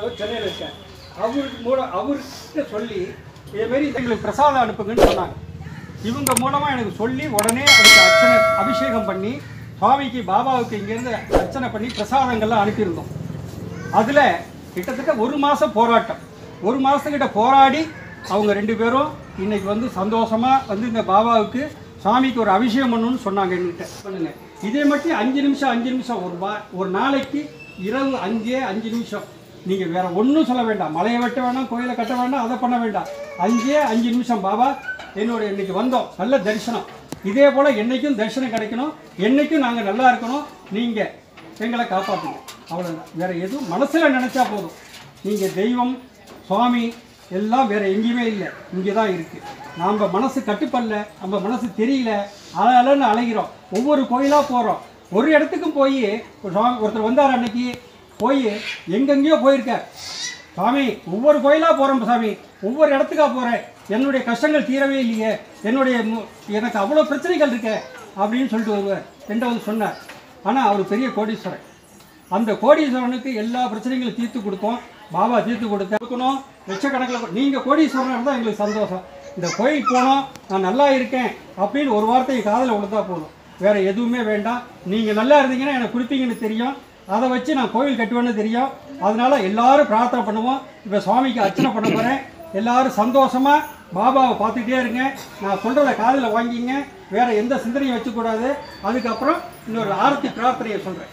அவர் சென்னையில் இருக்கார் அவருக்கு மூலம் அவர்கிட்ட சொல்லி இதேமாரி எங்களுக்கு பிரசாதம் அனுப்புங்கன்னு சொன்னாங்க இவங்க மூலமாக எனக்கு சொல்லி உடனே அதுக்கு அர்ச்சனை அபிஷேகம் பண்ணி சுவாமிக்கு பாபாவுக்கு இங்கேருந்து அர்ச்சனை பண்ணி பிரசாதங்கள்லாம் அனுப்பியிருந்தோம் அதில் கிட்டத்தட்ட ஒரு மாதம் போராட்டம் ஒரு மாதத்துக்கிட்ட போராடி அவங்க ரெண்டு பேரும் இன்னைக்கு வந்து சந்தோஷமாக வந்து இந்த பாபாவுக்கு சாமிக்கு ஒரு அபிஷேகம் பண்ணணும்னு சொன்னாங்க என்கிட்ட பண்ணுங்க இதே மட்டும் அஞ்சு நிமிஷம் அஞ்சு நிமிஷம் ஒரு வா ஒரு நாளைக்கு இரவு அஞ்சே அஞ்சு நிமிஷம் நீங்கள் வேற ஒன்றும் சொல்ல வேண்டாம் மலையை வெட்ட வேண்டாம் கோயிலை கட்ட வேண்டாம் அதை பண்ண வேண்டாம் அஞ்சே அஞ்சு நிமிஷம் பாபா என்னோட இன்னைக்கு வந்தோம் நல்ல தரிசனம் இதே போல் என்னைக்கும் தரிசனம் கிடைக்கணும் என்னைக்கும் நாங்கள் நல்லா இருக்கணும் நீங்கள் எங்களை காப்பாற்றுங்க அவ்வளோதான் வேற எதுவும் மனசில் நினச்சா போதும் நீங்கள் தெய்வம் சுவாமி எல்லாம் வேற எங்கேயுமே இல்லை இங்கே தான் இருக்குது நாம் மனசு கட்டுப்படல நம்ம மனசு தெரியல அலன்னு அலைகிறோம் ஒவ்வொரு கோயிலாக போகிறோம் ஒரு இடத்துக்கும் போய் ஒருத்தர் வந்தார் அன்னைக்கு போய் எங்கெங்கேயோ போயிருக்கார் சாமி ஒவ்வொரு கோயிலாக போகிறோம் சாமி ஒவ்வொரு இடத்துக்கா போகிறேன் என்னுடைய கஷ்டங்கள் தீரவே இல்லையே என்னுடைய மு- எனக்கு அவ்வளோ பிரச்சனைகள் இருக்கே அப்படின்னு சொல்லிட்டு வருவார் ரெண்டாவது சொன்னார் ஆனால் அவர் பெரிய கோடீஸ்வரன் அந்த கோடீஸ்வரனுக்கு எல்லா பிரச்சனைகளும் தீர்த்து கொடுத்தோம் பாபா தீர்த்து கொடுத்த கொடுக்கணும் லட்சக்கணக்கில் நீங்கள் கோடீஸ்வரனாக இருந்தால் எங்களுக்கு சந்தோஷம் இந்த கோயில் போனோம் நான் நல்லா இருக்கேன் அப்படின்னு ஒரு வார்த்தை காதில் விழுந்தா போதும் வேறு எதுவுமே வேண்டாம் நீங்கள் நல்லா இருந்தீங்கன்னா எனக்கு கொடுப்பீங்கன்னு தெரியும் அதை வச்சு நான் கோவில் கட்டுவேன்னு தெரியும் அதனால எல்லாரும் பிரார்த்தனை பண்ணுவோம் இப்போ சுவாமிக்கு அர்ச்சனை பண்ண போகிறேன் எல்லாரும் சந்தோஷமாக பாபாவை பார்த்துக்கிட்டே இருங்க நான் சொல்கிறத காதில் வாங்கிங்க வேற எந்த சிந்தனையும் வச்சுக்கூடாது அதுக்கப்புறம் இன்னொரு ஆரத்தி பிரார்த்தனையை சொல்கிறேன்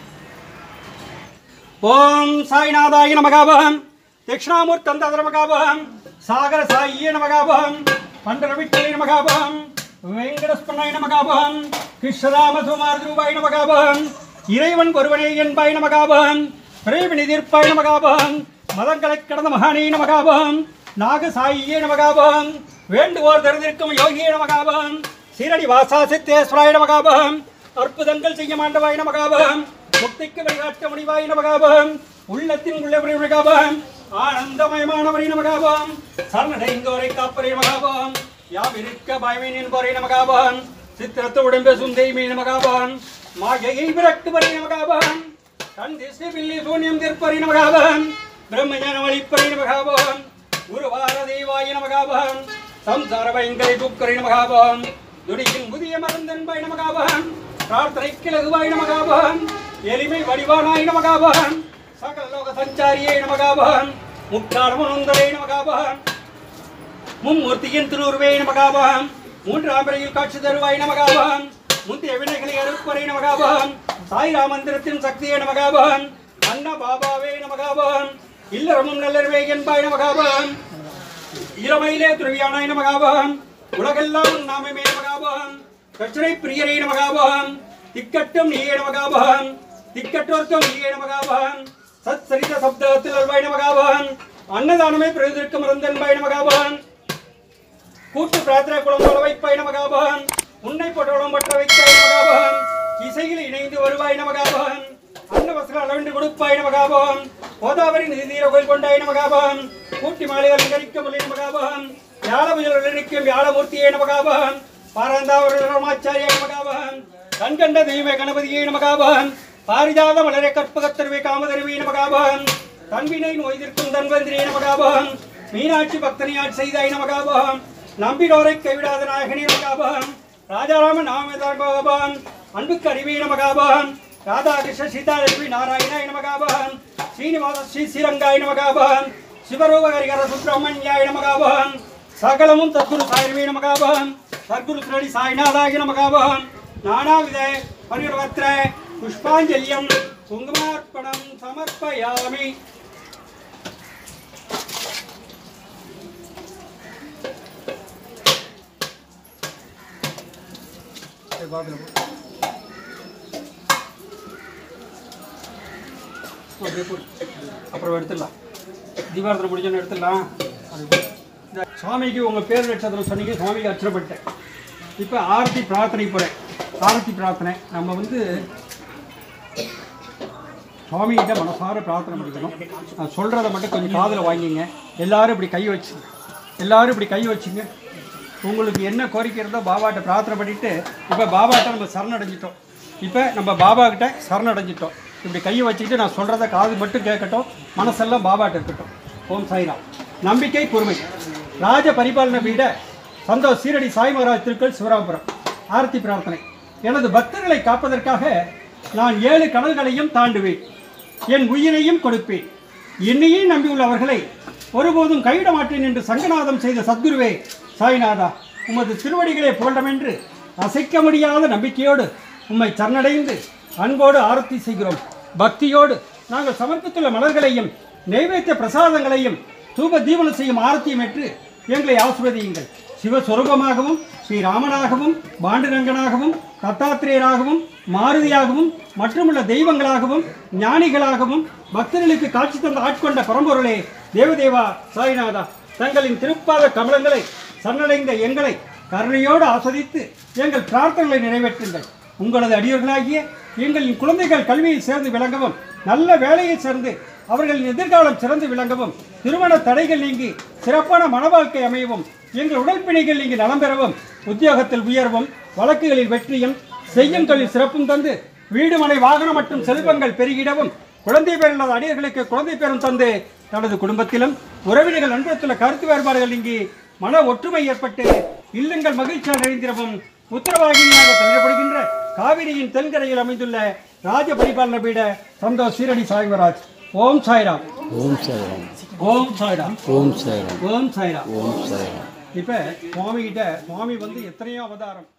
ஓம் சாய்நாதாய நமகாபம் தட்சிணாமூர்த்தந்த நமகாபம் சாகர சாயியே நமகாபம் பண்டரவிட்டலை நமகாபம் வெங்கடஸ்பன்னாய நமகாபம் கிருஷ்ணராம சுமார் ரூபாய் நமகாபம் இறைவன் ஒருவனே என்பாய் நமகாபம் பிரேம நிதிர்ப்பாய் நமகாபம் மதங்களை கடந்த மகானே நமகாபம் நாகசாயியே நமகாபம் வேண்டுவோர் திறந்திருக்கும் யோகியே நமகாபம் சீரடி வாசா சித்தேஸ்வராய நமகாபம் அற்புதங்கள் செய்ய மாண்டவாய் நமகாபம் முக்திக்கு வழிகாட்ட முடிவாய் நமகாபம் உள்ளத்தின் உள்ளவரை நமகாபம் ஆனந்தமயமானவரை நமகாபம் சரணடைந்தோரை காப்பரை நமகாபம் யாம் இருக்க பயமேன் என்போரை நமகாபம் சித்திரத்துடன் பேசும் தெய்வமே நமகாபம் மாயையை விரட்டுவரை நமகாபம் கண் திசை பில்லி சூன்யம் திருப்பரி நமகாபம் பிரம்மஞான வழிப்பரி நமகாபம் குருவார தெய்வாய நமகாபம் சம்சார பயங்கரை துக்கரை நமகாபம் துடியின் புதிய மருந்தன் பய நமகாபம் பிரார்த்தனை கிழகுவாய் நமகாபம் எளிமை வடிவானாய் நமகாபம் சகல லோக சஞ்சாரியை நமகாபம் முக்காலமுந்தரை நமகாபம் மும்மூர்த்தியின் திருவுருவே நமகாபம் மூன்றாம் பிறையில் காட்சி தருவாய் நமகாபம் முந்தைய வினைகளை அறுப்பறை நமகாபம் சாய்ராம் மந்திரத்தின் சக்தியே நமகாபம் அன்ன பாபாவே நமகாபம் இல்லறமும் நல்லறவே என்பாய் நமகாபம் இளமையிலே துறவியானாய் நமகாபம் உலகெல்லாம் உன் நாமமே நமகாபம் கச்சனை பிரியரே நமகாபம் திக்கட்டும் நீயே நமகாபம் திக்கட்டோர்க்கும் நீயே நமகாபம் சத் சரித சப்தத்தில் அல்வாய் நமகாபம் அன்னதானமே பிரயோஜனிக்க மறந்தன்பாய் நமகாபம் கூட்டு பிரார்த்தனை குளம் போல வைப்பாய் நமகாபம் உன்னை போட்டோடம் பற்ற வைக்காய் நமகாபம் இசையில் இணைந்து வருவாய் நமகாபம் அன்ன வசனம் அளவென்று கொடுப்பாய் நமகாபம் கோதாவரி நிதி நீர கோயில் கொண்டாய் நமகாபம் கூட்டி மாலைகள் அலங்கரிக்க முல்லை நமகாபம் யாழ முயல் நிற்கும் யாழமூர்த்தியே நமகாபம் பாரந்தாவரமாச்சாரியா நமகாபம் கண்கண்ட தெய்வ கணபதியே நமகாபம் பாரிஜாத மலரை கற்பகத்தருவே காமதருவே நமகாபம் தன்வினை நோய்திருக்கும் தன்வந்திரே நமகாபம் மீனாட்சி பக்தனியாட் செய்தாய் நமகாபம் நம்பினோரை கைவிடாத நாயகனே நமகாபம் ராஜாராம நாமதாபாபம் அன்புக்கு அறிவே நமகாபம் ராதாகிருஷ்ண சீதாலட்சுமி நாராயணாய நமகாபம் ஸ்ரீனிவாச ஸ்ரீ ஸ்ரீரங்காய நமகாபம் சிவரூப ஹரிகர சுப்பிரமணியாய நமகாபம் சகலமும் தத்குரு சாயர்வே நமகாபம் சத்குரு திருடி சாய்நாதாய நமகாபம் நானாவித பரிவர்த்திர புஷ்பாஞ்சலியம் குங்குமார்ப்பணம் சமர்ப்பயாமி அப்படியே போடு. அப்புறம் எடுத்துடலாம் தீபாரத்தில் முடிஞ்சோன்னு எடுத்துடலாம் அது இந்த சுவாமிக்கு உங்கள் பேர் நட்சத்திரம் சொன்னீங்க சுவாமிக்கு அர்ச்சனை பண்ணிட்டேன் இப்போ ஆரத்தி பிரார்த்தனை போகிறேன் ஆரத்தி பிரார்த்தனை நம்ம வந்து சுவாமிகிட்ட மனசார பிரார்த்தனை பண்ணிக்கணும் நான் சொல்கிறத மட்டும் கொஞ்சம் காதில் வாங்கிங்க எல்லாரும் இப்படி கை வச்சுங்க எல்லாரும் இப்படி கை வச்சுங்க உங்களுக்கு என்ன கோரிக்கை இருந்தோ பாபாட்ட பிரார்த்தனை பண்ணிட்டு இப்போ பாபாட்ட நம்ம சரணடைஞ்சிட்டோம் இப்போ நம்ம பாபா கிட்ட சரணடைஞ்சிட்டோம் இப்படி கையை வச்சுக்கிட்டு நான் சொல்கிறத காது மட்டும் கேட்கட்டும் மனசெல்லாம் பாபாட்ட இருக்கட்டும் ஓம் சாய்ராம் நம்பிக்கை பொறுமை ராஜ பரிபாலன பீட சந்தோஷ் சீரடி சாய் மகாராஜ் திருக்கல் சிவராமபுரம் ஆரத்தி பிரார்த்தனை எனது பக்தர்களை காப்பதற்காக நான் ஏழு கடல்களையும் தாண்டுவேன் என் உயிரையும் கொடுப்பேன் என்னையே நம்பியுள்ளவர்களை ஒருபோதும் கைவிட மாட்டேன் என்று சங்கநாதம் செய்த சத்குருவே சாய்நாதா உமது திருவடிகளை புகழ்டம் என்று அசைக்க முடியாத நம்பிக்கையோடு உம்மை சரணடைந்து அன்போடு ஆரத்தி செய்கிறோம் பக்தியோடு நாங்கள் சமர்ப்பித்துள்ள மலர்களையும் நைவேத்திய பிரசாதங்களையும் தூப தீபனம் செய்யும் ஆரத்தியும் ஏற்று எங்களை ஆசிர்வதியுங்கள் சிவஸ்வரூபமாகவும் ஸ்ரீராமனாகவும் பாண்டுரங்கனாகவும் தத்தாத்திரேயராகவும் மாருதியாகவும் மற்றுமுள்ள தெய்வங்களாகவும் ஞானிகளாகவும் பக்தர்களுக்கு காட்சி தந்த ஆட்கொண்ட பரம்பொருளே தேவதேவா சாய்நாதா தங்களின் திருப்பாத கமலங்களை சரணடைந்த எங்களை கருணையோடு ஆஸ்வதித்து எங்கள் பிரார்த்தனைகளை நிறைவேற்றுங்கள் உங்களது அடியோர்களாகிய எங்களின் குழந்தைகள் கல்வியில் சேர்ந்து விளங்கவும் நல்ல வேலையில் சேர்ந்து அவர்களின் எதிர்காலம் சிறந்து விளங்கவும் திருமண தடைகள் நீங்கி சிறப்பான மனவாழ்க்கை அமையவும் எங்கள் உடல்பிணைகள் நீங்கி நலம் பெறவும் உத்தியோகத்தில் உயர்வும் வழக்குகளில் வெற்றியும் செய்யும் தொழில் சிறப்பும் தந்து வீடு மனை வாகனம் மற்றும் செல்வங்கள் பெருகிடவும் குழந்தை பேர் இல்லாத அடியர்களுக்கு குழந்தை பேரும் தந்து தனது குடும்பத்திலும் உறவினர்கள் நண்பரத்துள்ள கருத்து வேறுபாடுகள் நீங்கி மன ஒற்றுமை ஏற்பட்டு இல்லங்கள் மகிழ்ச்சியாக நிறைந்திரவும் உத்தரவாகினியாக திகழப்படுகின்ற காவிரியின் தென்கரையில் அமைந்துள்ள ராஜ பரிபாலன பீட சந்தோஷ் சீரடி சாய்வராஜ் ஓம் சாய்ராம் ஓம் சாய்ராம் ஓம் சாய்ராம் ஓம் சாய்ராம் ஓம் சாய்ராம் ஓம் சாய்ராம் இப்போ சுவாமி கிட்ட சுவாமி வந்து எத்தனையோ அவதாரம்